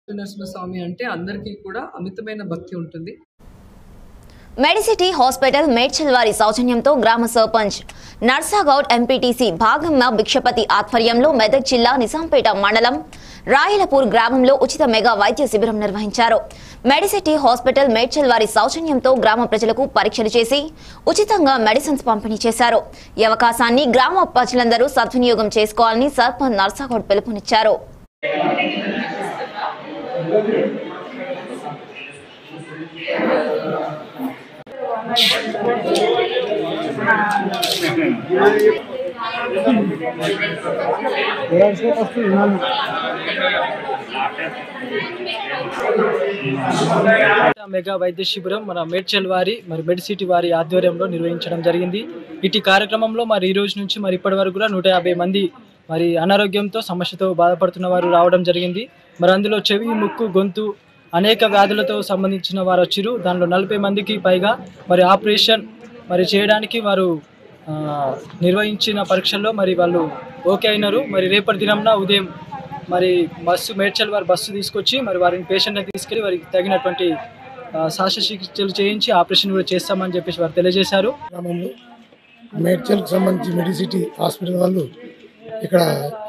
నరసింహస్వామి అంటే అందరికీ కూడా అమితమైన భక్తి ఉంటుంది మెడిసిటీ హాస్పిటల్ మేడ్చల్ వారి సౌజన్యంతో గ్రామ సర్పంచ్ నర్సాగౌడ్ ఎంపీటీసీ భాగమ్మ భిక్షపతి ఆధ్వర్యంలో మెదక్ జిల్లా నిజాంపేట మండలం రాయలపూర్ గ్రామంలో ఉచిత మెగా వైద్య శిబిరం నిర్వహించారు మెడిసిటీ హాస్పిటల్ మేడ్చల్ వారి సౌజన్యంతో గ్రామ ప్రజలకు పరీక్షలు చేసి ఉచితంగా మెడిసిన్స్ పంపిణీ చేశారు ఈ అవకాశాన్ని గ్రామ ప్రజలందరూ సద్వినియోగం చేసుకోవాలని సర్పంచ్ నర్సాగౌడ్ పిలుపునిచ్చారు మెగా వైద్య శిబిరం మన మేడ్చల్ వారి మరి మెడిసిటీ వారి ఆధ్వర్యంలో నిర్వహించడం జరిగింది ఇటు కార్యక్రమంలో మరి ఈ రోజు నుంచి మరి ఇప్పటి వరకు కూడా నూట యాభై మంది మరి అనారోగ్యంతో సమస్యతో బాధపడుతున్న వారు రావడం జరిగింది మరి అందులో చెవి ముక్కు గొంతు అనేక వ్యాధులతో సంబంధించిన వారు వచ్చిరు దానిలో నలభై మందికి పైగా మరి ఆపరేషన్ మరి చేయడానికి వారు ఆ, నిర్వహించిన పరీక్షల్లో మరి వాళ్ళు ఓకే అయినారు మరి రేపటి దినంన ఉదయం మరి బస్సు మేడ్చల్ వారి బస్సు తీసుకొచ్చి మరి వారిని పేషెంట్ని తీసుకెళ్లి వారికి తగినటువంటి ఆ, శస్త్రచికిత్సలు చేయించి ఆపరేషన్ కూడా చేస్తామని చెప్పేసి వారు తెలియజేశారు గ్రామంలో మేడ్చల్కి సంబంధించి మెడిసిటీ హాస్పిటల్ వాళ్ళు ఇక్కడ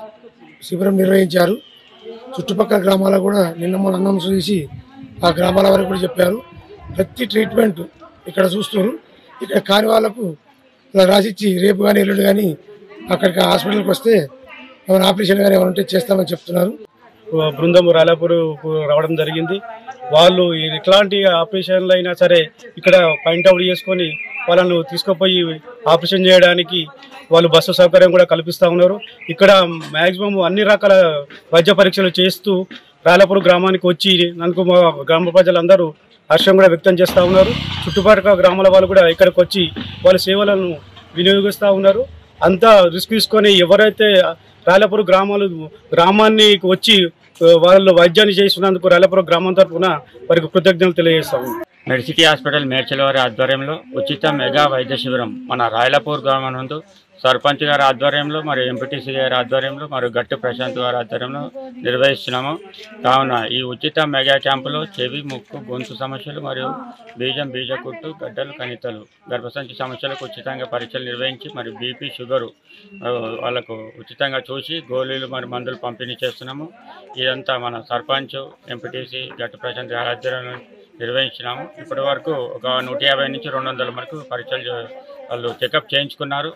శిబిరం నిర్వహించారు చుట్టుపక్కల గ్రామాల కూడా నిన్న మన అనౌన్స్ చేసి ఆ గ్రామాల వరకు కూడా చెప్పారు ప్రతి ట్రీట్మెంట్ ఇక్కడ చూస్తున్నారు ఇక్కడ కాని వాళ్ళకు ఇలా రాసిచ్చి రేపు కానీ ఎల్లుండి కానీ అక్కడికి హాస్పిటల్కి వస్తే ఏమైనా ఆపరేషన్ కానీ ఏమైనా ఉంటే చేస్తామని చెప్తున్నారు బృందం రాలాపూర్ రావడం జరిగింది వాళ్ళు ఎట్లాంటి ఆపరేషన్లు అయినా సరే ఇక్కడ పాయింట్ అవుట్ చేసుకొని వాళ్ళను తీసుకుపోయి ఆపరేషన్ చేయడానికి వాళ్ళు బస్సు సౌకర్యం కూడా కల్పిస్తూ ఉన్నారు ఇక్కడ మ్యాక్సిమం అన్ని రకాల వైద్య పరీక్షలు చేస్తూ రాలాపూర్ గ్రామానికి వచ్చి నాకు మా గ్రామ ప్రజలందరూ హర్షం కూడా వ్యక్తం చేస్తూ ఉన్నారు చుట్టుపక్కల గ్రామాల వాళ్ళు కూడా ఇక్కడికి వచ్చి వాళ్ళ సేవలను వినియోగిస్తూ ఉన్నారు అంతా రిస్క్ తీసుకొని ఎవరైతే రాయలపురం గ్రామాలు గ్రామాన్ని వచ్చి ఆ, వాళ్ళు వైద్యాన్ని చేస్తున్నందుకు రాయలపురం గ్రామం తరఫున వారికి కృతజ్ఞతలు తెలియజేస్తాము మెడిసిటీ హాస్పిటల్ మేడ్చల్ వారి ఆధ్వర్యంలో ఉచిత మెగా వైద్య శిబిరం మన రాయలపూర్ గ్రామం నందు సర్పంచ్ గారి ఆధ్వర్యంలో మరియు ఎంపీటీసీ గారి ఆధ్వర్యంలో మరియు గట్టి ప్రశాంత్ గారి ఆధ్వర్యంలో నిర్వహిస్తున్నాము కావున ఈ ఉచిత మెగా క్యాంపులో చెవి ముక్కు గొంతు సమస్యలు మరియు బీజం బీజకుట్టు గడ్డలు కణితలు గర్భసంచి సమస్యలకు ఉచితంగా పరీక్షలు నిర్వహించి మరియు బీపీ షుగరు ఆ, వాళ్ళకు ఉచితంగా చూసి గోళీలు మరి మందులు పంపిణీ చేస్తున్నాము ఇదంతా మన సర్పంచ్ ఎంపీటీసీ గట్టి ప్రశాంత్ గారి ఆధ్వర్యంలో నిర్వహించినాము ఇప్పటి వరకు ఒక నూట యాభై నుంచి రెండు వందల వరకు పరీక్షలు చే- వాళ్ళు చెకప్ చేయించుకున్నారు